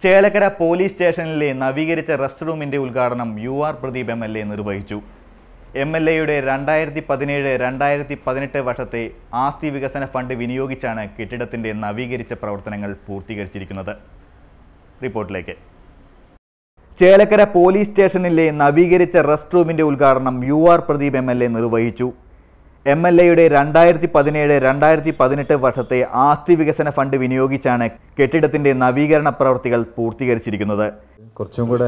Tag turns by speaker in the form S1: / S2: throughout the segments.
S1: Chelakkara police സ്റ്റേഷനിലെ നവീകരിച്ച rest റൂമിന്റെ ഉദ്ഘാടനം U R Pradeep M L A നിർവഹിച്ചു എം എൽ എയുടെ രണ്ടായിരത്തി പതിനേഴ് രണ്ടായിരത്തി പതിനെട്ട് വർഷത്തെ ആസ്തി വികസന ഫണ്ട് വിനിയോഗിച്ചാണ് കെട്ടിടത്തിന്റെ നവീകരിച്ച പ്രവർത്തനങ്ങൾ പൂർത്തീകരിച്ചിരിക്കുന്നത് റിപ്പോർട്ടിലേക്ക് ചേലക്കര പോലീസ് സ്റ്റേഷനിലെ നവീകരിച്ച റെസ്റ്റ് റൂമിന്റെ ഉദ്ഘാടനം U R Pradeep M L A നിർവഹിച്ചു എം എൽ എയുടെ രണ്ടായിരത്തി പതിനേഴ് രണ്ടായിരത്തി പതിനെട്ട് വർഷത്തെ ആസ്തി വികസന ഫണ്ട് വിനിയോഗിച്ചാണ് കെട്ടിടത്തിന്റെ നവീകരണ പ്രവൃത്തികൾ പൂർത്തീകരിച്ചിരിക്കുന്നത്
S2: കുറച്ചും കൂടെ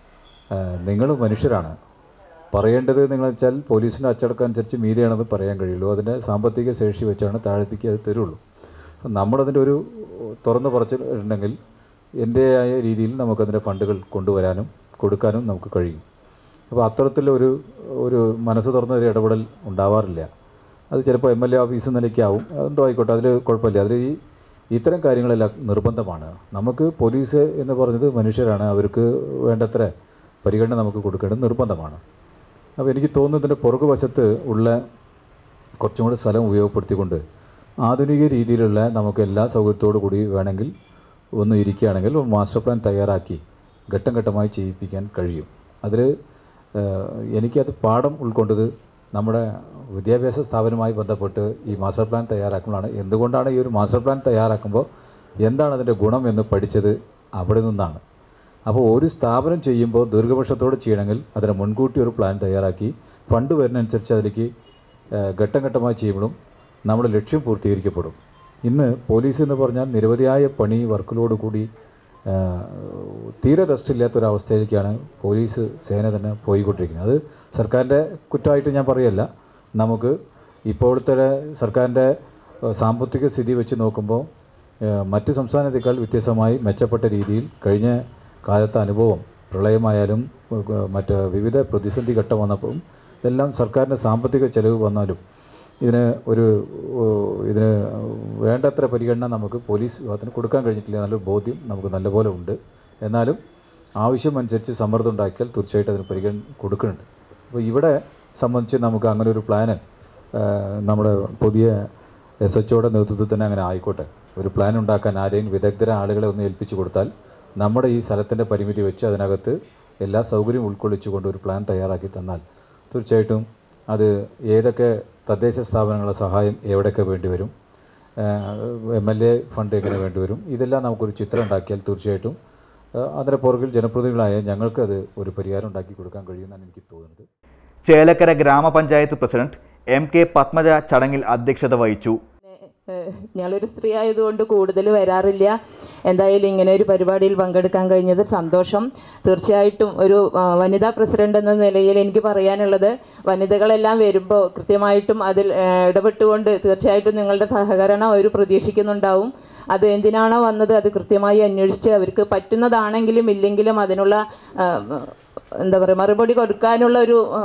S2: നിങ്ങൾ മനുഷ്യരാണ് പറയേണ്ടത് നിങ്ങൾ വെച്ചാൽ പോലീസിൻ്റെ അച്ചടക്കം അനുസരിച്ച് മീതിയാണെന്ന് പറയാൻ കഴിയുള്ളൂ അതിൻ്റെ സാമ്പത്തിക ശേഷി വെച്ചാണ് താഴത്തേക്ക് അത് തരുള്ളൂ അപ്പം നമ്മളതിൻ്റെ ഒരു തുറന്നു പറച്ചിട്ടുണ്ടെങ്കിൽ എൻ്റെതായ രീതിയിൽ നമുക്കതിൻ്റെ ഫണ്ടുകൾ കൊണ്ടുവരാനും കൊടുക്കാനും നമുക്ക് കഴിയും അപ്പോൾ അത്തരത്തിലൊരു ഒരു മനസ്സ് തുറന്നൊരു ഇടപെടൽ ഉണ്ടാവാറില്ല അത് ചിലപ്പോൾ എം എൽ എ ഓഫീസ് നിലയ്ക്കാവും എന്തോ ആയിക്കോട്ടെ അതിൽ കുഴപ്പമില്ല അതിൽ ഈ ഇത്തരം കാര്യങ്ങളെല്ലാം നിർബന്ധമാണ് നമുക്ക് പോലീസ് എന്ന് പറഞ്ഞത് മനുഷ്യരാണ് അവർക്ക് വേണ്ടത്ര പരിഗണന നമുക്ക് കൊടുക്കേണ്ടത് നിർബന്ധമാണ് അപ്പോൾ എനിക്ക് തോന്നുന്നു ഇതിൻ്റെ പുറകു വശത്ത് ഉള്ള കുറച്ചും കൂടി സ്ഥലം ഉപയോഗപ്പെടുത്തിക്കൊണ്ട് ആധുനിക രീതിയിലുള്ള നമുക്ക് എല്ലാ സൗകര്യത്തോടു കൂടി വേണമെങ്കിൽ ഒന്ന് ഇരിക്കുകയാണെങ്കിൽ ഒരു മാസ്റ്റർ പ്ലാൻ തയ്യാറാക്കി ഘട്ടം ഘട്ടമായി ചെയ്യിപ്പിക്കാൻ കഴിയും അതിൽ എനിക്കത് പാഠം ഉൾക്കൊണ്ടത് നമ്മുടെ വിദ്യാഭ്യാസ സ്ഥാപനവുമായി ബന്ധപ്പെട്ട് ഈ മാസ്റ്റർ പ്ലാൻ തയ്യാറാക്കുമ്പോഴാണ് എന്തുകൊണ്ടാണ് ഈ ഒരു മാസ്റ്റർ പ്ലാൻ തയ്യാറാക്കുമ്പോൾ എന്താണ് അതിൻ്റെ ഗുണം എന്ന് പഠിച്ചത് അവിടെ നിന്നാണ് അപ്പോൾ ഒരു സ്ഥാപനം ചെയ്യുമ്പോൾ ദീർഘപക്ഷത്തോടെ ചെയ്യണമെങ്കിൽ അതിന് മുൻകൂട്ടി ഒരു പ്ലാൻ തയ്യാറാക്കി ഫണ്ട് വരുന്നതനുസരിച്ച് അതിലേക്ക് ഏഹ്, ഘട്ടം ഘട്ടമായി ചെയ്യുമ്പോഴും നമ്മുടെ ലക്ഷ്യം പൂർത്തീകരിക്കപ്പെടും ഇന്ന് പോലീസ് എന്ന് പറഞ്ഞാൽ നിരവധിയായ പണി വർക്കിലോട് കൂടി ഏഹ്, തീരെ റെസ്റ്റ് ഇല്ലാത്തൊരവസ്ഥയിലേക്കാണ് പോലീസ് സേന തന്നെ പോയിക്കൊണ്ടിരിക്കുന്നത് അത് സർക്കാരിൻ്റെ കുറ്റമായിട്ട് ഞാൻ പറയല്ല നമുക്ക് ഇപ്പോഴത്തെ സർക്കാരിൻ്റെ ഏഹ്, സാമ്പത്തിക സ്ഥിതി വെച്ച് നോക്കുമ്പോൾ ഏഹ്, മറ്റ് സംസ്ഥാനത്തേക്കാൾ വ്യത്യസ്തമായി മെച്ചപ്പെട്ട രീതിയിൽ കഴിഞ്ഞ കാലത്തെ അനുഭവം പ്രളയമായാലും ഏഹ്, മറ്റ് വിവിധ പ്രതിസന്ധി ഘട്ടം വന്നപ്പോൾ ഇതെല്ലാം സർക്കാരിൻ്റെ സാമ്പത്തിക ചെലവ് വന്നാലും ഇതിന് ഒരു ഏഹ്, ഇതിന് വേണ്ടത്ര പരിഗണന നമുക്ക് പോലീസ് വിഭാഗത്തിന് കൊടുക്കാൻ കഴിഞ്ഞിട്ടില്ല നല്ലൊരു ബോധ്യം നമുക്ക് നല്ലപോലെ ഉണ്ട് എന്നാലും ആവശ്യം അനുസരിച്ച് സമ്മർദ്ദം ഉണ്ടാക്കിയാൽ തീർച്ചയായിട്ടും അതിന് പരിഗണന കൊടുക്കുന്നുണ്ട് അപ്പോൾ ഇവിടെ സംബന്ധിച്ച് നമുക്ക് അങ്ങനെ ഒരു പ്ലാന് ഏഹ്, നമ്മുടെ പുതിയ എസ് എച്ച് ഒയുടെ നേതൃത്വത്തിൽ തന്നെ അങ്ങനെ ആയിക്കോട്ടെ ഒരു പ്ലാൻ ഉണ്ടാക്കാൻ ആരെയും വിദഗ്ധര ആളുകളെ ഒന്ന് ഏൽപ്പിച്ചു കൊടുത്താൽ നമ്മുടെ ഈ സ്ഥലത്തിൻ്റെ പരിമിതി വെച്ച് അതിനകത്ത് എല്ലാ സൗകര്യവും ഉൾക്കൊള്ളിച്ചുകൊണ്ട് ഒരു പ്ലാൻ തയ്യാറാക്കി തന്നാൽ തീർച്ചയായിട്ടും അത് ഏതൊക്കെ തദ്ദേശ സ്ഥാപനങ്ങളുടെ സഹായം എവിടെയൊക്കെ വേണ്ടിവരും എം എൽ എ ഫണ്ട് എങ്ങനെ വേണ്ടിവരും ഇതെല്ലാം നമുക്കൊരു ചിത്രം ഉണ്ടാക്കിയാൽ തീർച്ചയായിട്ടും ഏഹ്, അതിൻ്റെ പുറകിൽ ജനപ്രതിനിധികളായ ഞങ്ങൾക്കത് ഒരു പരിഹാരം ഉണ്ടാക്കി കൊടുക്കാൻ കഴിയുമെന്നാണ് എനിക്ക് തോന്നുന്നത്
S1: ചേലക്കര ഗ്രാമപഞ്ചായത്ത് പ്രസിഡന്റ് എം കെ പത്മജ ചടങ്ങിൽ അധ്യക്ഷത വഹിച്ചു
S3: ഏഹ് ഞങ്ങളൊരു സ്ത്രീ ആയതുകൊണ്ട് കൂടുതൽ വരാറില്ല എന്തായാലും ഇങ്ങനെ ഒരു പരിപാടിയിൽ പങ്കെടുക്കാൻ കഴിഞ്ഞത് സന്തോഷം തീർച്ചയായിട്ടും ഒരു ആ, വനിതാ പ്രസിഡന്റ് എന്ന നിലയിൽ എനിക്ക് പറയാനുള്ളത് വനിതകളെല്ലാം വരുമ്പോൾ കൃത്യമായിട്ടും അതിൽ ഏഹ്, ഇടപെട്ടുകൊണ്ട് തീർച്ചയായിട്ടും നിങ്ങളുടെ സഹകരണം അവർ പ്രതീക്ഷിക്കുന്നുണ്ടാവും അത് എന്തിനാണോ വന്നത് അത് കൃത്യമായി അന്വേഷിച്ച് അവർക്ക് പറ്റുന്നതാണെങ്കിലും ഇല്ലെങ്കിലും അതിനുള്ള ആ, എന്താ പറയുക മറുപടി കൊടുക്കാനുള്ള ഒരു ആ,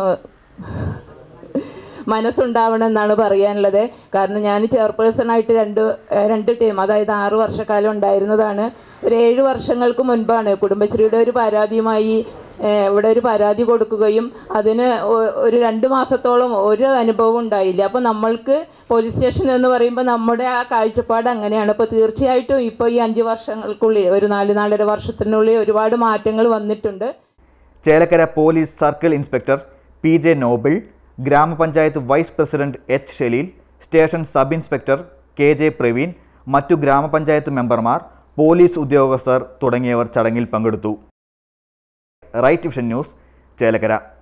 S3: മനസ്സുണ്ടാവണം എന്നാണ് പറയാനുള്ളത് കാരണം ഞാൻ ചെയർപേഴ്സൺ ആയിട്ട് രണ്ട് ഏഹ് രണ്ട് ടീം അതായത് ആറ് വർഷക്കാലം ഉണ്ടായിരുന്നതാണ് ഒരു ഏഴ് വർഷങ്ങൾക്ക് മുൻപാണ് കുടുംബശ്രീയുടെ ഒരു പരാതിയുമായി ഏഹ് ഇവിടെ ഒരു പരാതി കൊടുക്കുകയും അതിന് ഒ- ഒരു രണ്ട് മാസത്തോളം ഒരു അനുഭവം ഉണ്ടായില്ല അപ്പോൾ നമ്മൾക്ക് പോലീസ് സ്റ്റേഷൻ എന്ന് പറയുമ്പോൾ നമ്മുടെ ആ കാഴ്ചപ്പാട് അങ്ങനെയാണ് അപ്പോൾ തീർച്ചയായിട്ടും ഇപ്പോൾ ഈ അഞ്ച് വർഷങ്ങൾക്കുള്ളിൽ ഒരു നാല് നാലര വർഷത്തിനുള്ളിൽ ഒരുപാട് മാറ്റങ്ങൾ വന്നിട്ടുണ്ട്
S1: Chelakkara police circle inspector P J Noble ഗ്രാമപഞ്ചായത്ത് vice president H Shaleel station sub inspector K J Praveen മറ്റു ഗ്രാമപഞ്ചായത്ത് മെമ്പർമാർ പോലീസ് ഉദ്യോഗസ്ഥർ തുടങ്ങിയവർ ചടങ്ങിൽ പങ്കെടുത്തു റൈറ്റ് വിഷൻ ന്യൂസ് ചേലക്കര